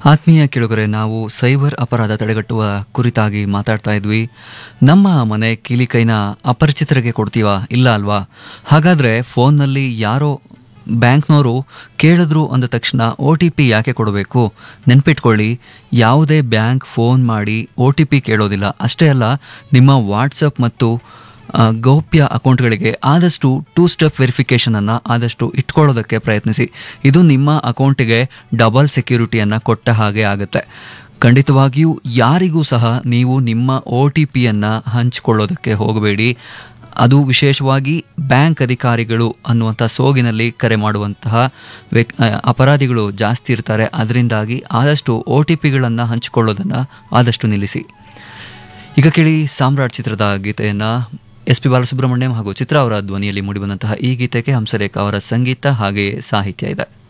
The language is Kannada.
ಆತ್ಮೀಯ ಕೇಳುಗರೆ ನಾವು ಸೈಬರ್ ಅಪರಾಧ ತಡೆಗಟ್ಟುವ ಕುರಿತಾಗಿ ಮಾತಾಡ್ತಾ ಇದ್ವಿ ನಮ್ಮ ಮನೆ ಕೀಲಿಕೈನ ಅಪರಿಚಿತರಿಗೆ ಕೊಡ್ತೀವಾ ಇಲ್ಲ ಅಲ್ವಾ ಹಾಗಾದರೆ ಫೋನ್ನಲ್ಲಿ ಯಾರೋ ಬ್ಯಾಂಕ್ನವರು ಕೇಳಿದ್ರು ಅಂದ ತಕ್ಷಣ ಒ ಟಿ ಪಿ ಯಾಕೆ ಕೊಡಬೇಕು ನೆನ್ಪಿಟ್ಕೊಳ್ಳಿ ಯಾವುದೇ ಬ್ಯಾಂಕ್ ಫೋನ್ ಮಾಡಿ ಒ ಟಿ ಪಿ ಕೇಳೋದಿಲ್ಲ ಅಷ್ಟೇ ಅಲ್ಲ ನಿಮ್ಮ ವಾಟ್ಸಪ್ ಮತ್ತು ಆ, ಗೌಪ್ಯ ಅಕೌಂಟ್ಗಳಿಗೆ ಆದಷ್ಟು ಟೂ ಸ್ಟೆಪ್ ವೆರಿಫಿಕೇಷನನ್ನು ಆದಷ್ಟು ಇಟ್ಕೊಳ್ಳೋದಕ್ಕೆ ಪ್ರಯತ್ನಿಸಿ ಇದು ನಿಮ್ಮ ಅಕೌಂಟಿಗೆ ಡಬಲ್ ಸೆಕ್ಯೂರಿಟಿಯನ್ನು ಕೊಟ್ಟ ಹಾಗೆ ಆಗುತ್ತೆ ಖಂಡಿತವಾಗಿಯೂ ಯಾರಿಗೂ ಸಹ ನೀವು ನಿಮ್ಮ ಒ ಟಿ ಪಿಯನ್ನು ಹಂಚಿಕೊಳ್ಳೋದಕ್ಕೆ ಹೋಗಬೇಡಿ ಅದು ವಿಶೇಷವಾಗಿ ಬ್ಯಾಂಕ್ ಅಧಿಕಾರಿಗಳು ಅನ್ನುವಂಥ ಸೋಗಿನಲ್ಲಿ ಕರೆ ಮಾಡುವಂತಹ ವ್ಯಕ್ ಆ, ಅಪರಾಧಿಗಳು ಜಾಸ್ತಿ ಇರ್ತಾರೆ ಅದರಿಂದಾಗಿ ಆದಷ್ಟು ಒ ಟಿ ಪಿಗಳನ್ನು ಹಂಚಿಕೊಳ್ಳೋದನ್ನು ಆದಷ್ಟು ನಿಲ್ಲಿಸಿ ಈಗ ಕೇಳಿ ಸಾಮ್ರಾಟ್ ಚಿತ್ರದ ಗೀತೆಯನ್ನು ಎಸ್ ಪಿ ಬಾಲಸುಬ್ರಹ್ಮಣ್ಯಂ ಹಾಗೂ ಚಿತ್ರ ಅವರ ಧ್ವನಿಯಲ್ಲಿ ಮೂಡಿಬಂದಂತಹ ಈ ಗೀತೆಗೆ ಹಂಸಲೇಖ ಅವರ ಸಂಗೀತ ಹಾಗೆಯೇ ಸಾಹಿತ್ಯ ಇದೆ